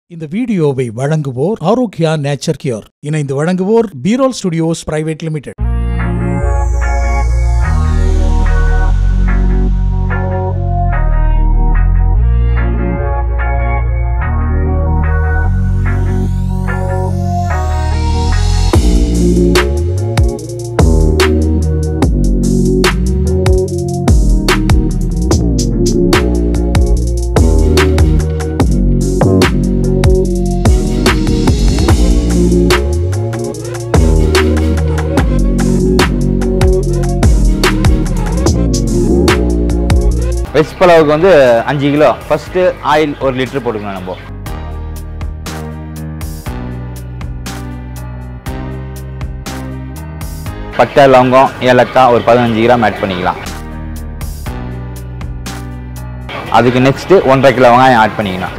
இந்த வீடியோவை வழங்குவோர் ஆரோக்கியா நேச்சர் கியூர் இணைந்து வழங்குவோர் பீரோல் ஸ்டுடியோஸ் பிரைவேட் லிமிடெட் வெஜ் பலாவுக்கு வந்து அஞ்சு கிலோ ஃபஸ்ட்டு ஆயில் ஒரு லிட்டர் போட்டுக்கணும் நம்ம பட்டை லவங்கம் ஏலக்காய் ஒரு பதினஞ்சு கிராம் ஆட் பண்ணிக்கலாம் அதுக்கு நெக்ஸ்ட்டு ஒன்றரை கிலோ வெங்காயம் ஆட் பண்ணிக்கலாம்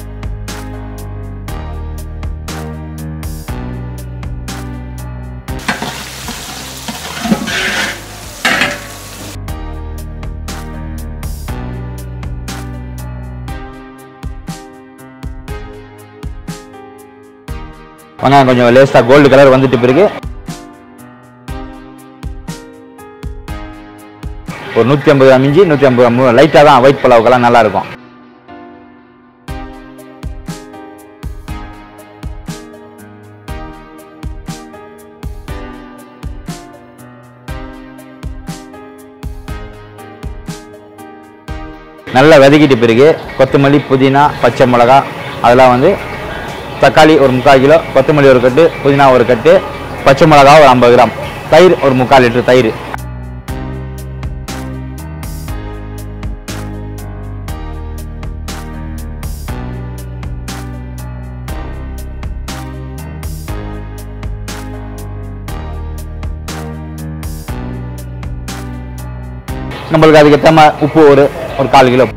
வெங்காயம் கொஞ்சம் லேஸ்ட்டாக கோல்டு கலர் வந்துட்டு பிறகு ஒரு நூற்றி ஐம்பது கிராம் இஞ்சி நூற்றி ஐம்பது கிராம் லைட்டாக தான் ஒயிட் பலாவுக்கெல்லாம் நல்லா இருக்கும் நல்லா வதக்கிட்ட பிறகு கொத்தமல்லி புதினா பச்சை மிளகா அதெல்லாம் வந்து தக்காளி ஒரு முக்கால் கிலோ கொத்தமல்லி ஒரு கட்டு புதினா ஒரு கட்டு பச்சை மிளகா ஒரு ஐம்பது கிராம் தயிர் ஒரு முக்கால் லிட்டர் தயிர் நம்மளுக்கு அதுக்கு ஏற்ற மாதிரி உப்பு ஒரு ஒரு கால் கிலோ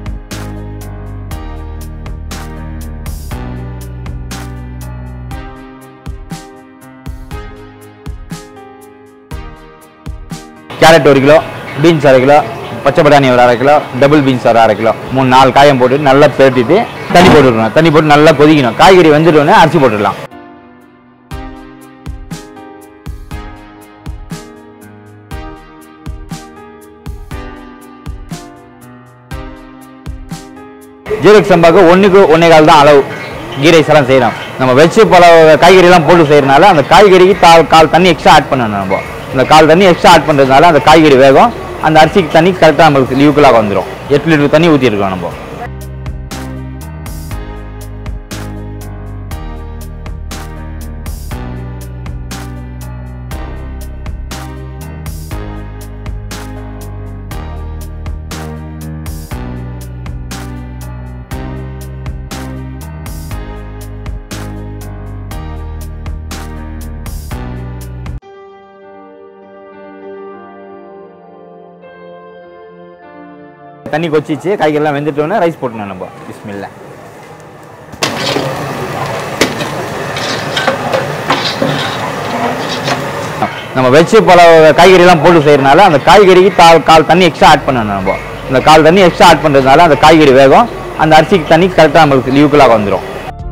கேரட் ஒரு கிலோ பீன்ஸ் அரை கிலோ பச்சை பட்டாணி ஒரு அரை கிலோ டபுள் பீன்ஸ் ஒரு அரை கிலோ மூணு நாலு காயம் போட்டு நல்லா பேட்டிட்டு தண்ணி போட்டுடணும் தண்ணி போட்டு நல்லா கொதிக்கணும் காய்கறி வெந்துட்டோன்னே அரிசி போட்டுடலாம் ஜீரக சம்பாக்கு ஒன்றுக்கு ஒன்றே கால் தான் அளவு கீ ரைஸ் எல்லாம் செய்கிறோம் நம்ம வெஜ் பல காய்கறிலாம் போட்டு செய்கிறனால அந்த காய்கறிக்கு கால் கால் தண்ணி எக்ஸ்ட்ரா ஆட் பண்ணணும் நம்ம இந்த கால் தண்ணி எக்ஸ்ட்ரா ஆட் பண்ணுறதுனால அந்த காய்கறி வேகம் அந்த அரிசிக்கு தண்ணி கரெக்டாக நம்மளுக்கு லீவுக்குள்ளாக வந்துடும் எட்டு லிட்டர் தண்ணி ஊற்றிருக்கோம் நம்ம தண்ணி கொச்சிச்சு காய்கறிலாம் வெந்துட்டோன்னே ரைஸ் போட்டணும் நம்ம பிஸ்மில்ல நம்ம வெஜ் பல காய்கறிலாம் போட்டு செய்கிறனால அந்த காய்கறிக்கு கால் கால் தண்ணி எக்ஸ்ட்ரா ஆட் பண்ணணும் நம்ம இந்த கால் தண்ணி எக்ஸ்ட்ரா ஆட் பண்ணுறதுனால அந்த காய்கறி வேகம் அந்த அரிசிக்கு தண்ணி கரெக்டாக நம்மளுக்கு லீவுக்குள்ளாக வந்துடும்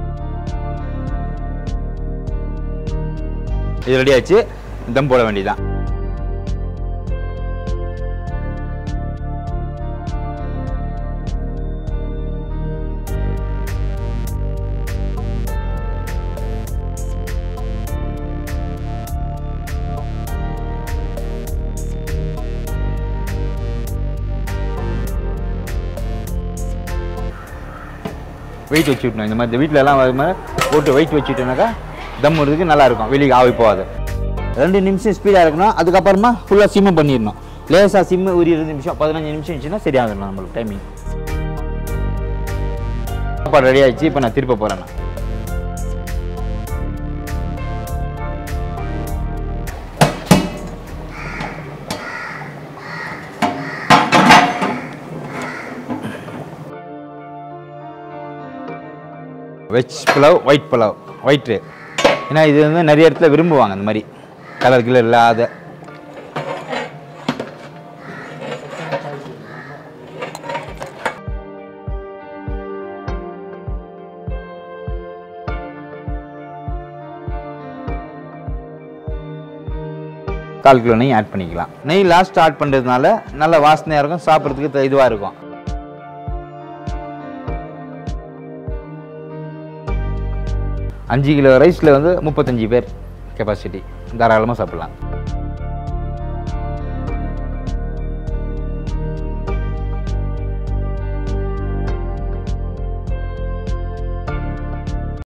இது ரெடி ஆச்சு தம் போட வேண்டியதுதான் வெயிட் வச்சு விட்டணும் இந்த மாதிரி வீட்டில எல்லாம் அது மாதிரி போட்டு வெயிட் வச்சுட்டோம்னாக்கா தம் விடுறதுக்கு நல்லா இருக்கும் வெளியே ஆவி போகாது ரெண்டு நிமிஷம் ஸ்பீடாக இருக்கணும் அதுக்கப்புறமா ஃபுல்லாக சிம்மு பண்ணிடணும் லேசாக சிம்மு ஒரு இருபது நிமிஷம் பதினஞ்சு நிமிஷம் இருந்துச்சுன்னா சரியாகிடணும் நம்மளுக்கு டைமிங் சாப்பாடு ரெடி ஆயிடுச்சு இப்போ நான் திருப்ப போகிறேன் நான் veg pulao white pulao white ஏன்னா இது வந்து நிறைய இடத்துல விரும்புவாங்க இந்த மாதிரி கலர் கிலர் இல்லாத கால் கிலோ நெய் ஆட் பண்ணிக்கலாம் நெய் லாஸ்ட் ஆட் பண்ணுறதுனால நல்ல வாசனையாக இருக்கும் சாப்பிட்றதுக்கு இதுவாக இருக்கும் அஞ்சு கிலோ ரைஸில் வந்து முப்பத்தஞ்சு பேர் கெப்பாசிட்டி தாராளமாக சாப்பிட்லாம்